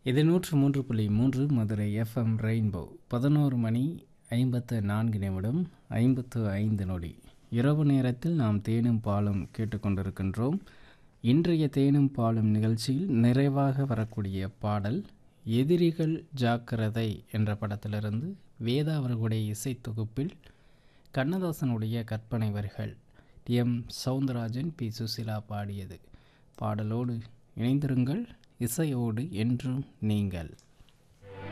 இது நூற்று மூன்று புள்ளி மூன்று மதுரை எஃப்எம் ரெயின்போ பதினோரு மணி ஐம்பத்து நான்கு நிமிடம் ஐம்பத்து ஐந்து நொடி இரவு நேரத்தில் நாம் தேனும் பாலும் கேட்டுக்கொண்டிருக்கின்றோம் இன்றைய தேனும் பாலும் நிகழ்ச்சியில் நிறைவாக வரக்கூடிய பாடல் எதிரிகள் ஜாக்கிரதை என்ற படத்திலிருந்து வேதா அவர்களுடைய இசைத்தொகுப்பில் கண்ணதாசனுடைய கற்பனை வரிகள் T M Soundararajan P Susheela பாடியது பாடலோடு இணைந்திருங்கள் இசையோடு என்றும் நீங்கள்